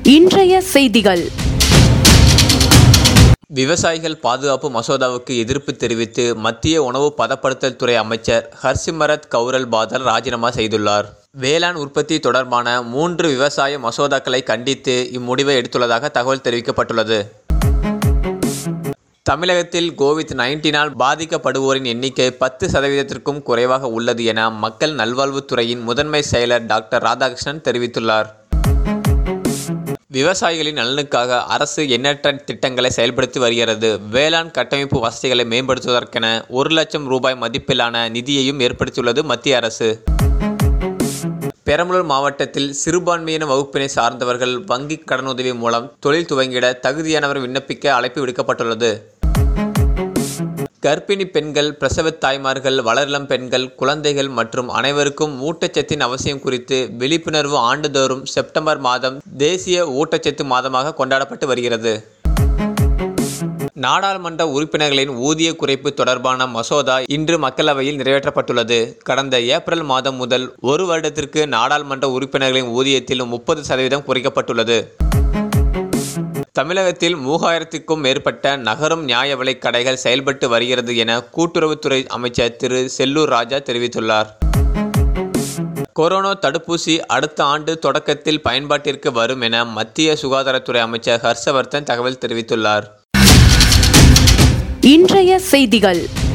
இன்றைய செய்திகள் விவசாயிகள் பாதுகாப்பு மசோதாவுக்கு எதிர்ப்பு தெரிவித்து மத்திய உணவு பதப்படுத்தல் துறை அமைச்சர் ஹர்சிமரத் கௌரல் பாதல் ராஜினாமா செய்துள்ளார் வேளாண் உற்பத்தி தொடர்பான மூன்று விவசாய மசோதாக்களை கண்டித்து இம்முடிவை எடுத்துள்ளதாக தகவல் தெரிவிக்கப்பட்டுள்ளது தமிழகத்தில் கோவிட் நைன்டீனால் பாதிக்கப்படுவோரின் எண்ணிக்கை பத்து சதவீதத்திற்கும் குறைவாக உள்ளது என மக்கள் நல்வாழ்வுத்துறையின் முதன்மை செயலர் டாக்டர் ராதாகிருஷ்ணன் தெரிவித்துள்ளார் விவசாயிகளின் நலனுக்காக அரசு எண்ணற்ற திட்டங்களை செயல்படுத்தி வருகிறது வேளாண் கட்டமைப்பு வசதிகளை மேம்படுத்துவதற்கென ஒரு லட்சம் ரூபாய் மதிப்பிலான நிதியையும் ஏற்படுத்தியுள்ளது மத்திய அரசு பெரம்பலூர் மாவட்டத்தில் சிறுபான்மையின வகுப்பினை சார்ந்தவர்கள் வங்கி கடனுதவி மூலம் தொழில் துவங்கிட தகுதியானவர் விண்ணப்பிக்க அழைப்பு விடுக்கப்பட்டுள்ளது கர்ப்பிணி பெண்கள் பிரசவத் தாய்மார்கள் வளரிளம் பெண்கள் குழந்தைகள் மற்றும் அனைவருக்கும் ஊட்டச்சத்தின் அவசியம் குறித்து விழிப்புணர்வு ஆண்டுதோறும் செப்டம்பர் மாதம் தேசிய ஊட்டச்சத்து மாதமாக கொண்டாடப்பட்டு வருகிறது நாடாளுமன்ற உறுப்பினர்களின் ஊதிய குறைப்பு தொடர்பான மசோதா இன்று மக்களவையில் நிறைவேற்றப்பட்டுள்ளது கடந்த ஏப்ரல் மாதம் முதல் ஒரு வருடத்திற்கு நாடாளுமன்ற உறுப்பினர்களின் ஊதியத்தில் முப்பது சதவீதம் குறைக்கப்பட்டுள்ளது தமிழகத்தில் மூவாயிரத்திற்கும் மேற்பட்ட நகரும் நியாய விலைக் கடைகள் செயல்பட்டு வருகிறது என கூட்டுறவுத்துறை அமைச்சர் திரு செல்லூர் ராஜா தெரிவித்துள்ளார் கொரோனா தடுப்பூசி அடுத்த ஆண்டு தொடக்கத்தில் பயன்பாட்டிற்கு வரும் என மத்திய சுகாதாரத்துறை அமைச்சர் ஹர்ஷவர்தன் தகவல் தெரிவித்துள்ளார் இன்றைய செய்திகள்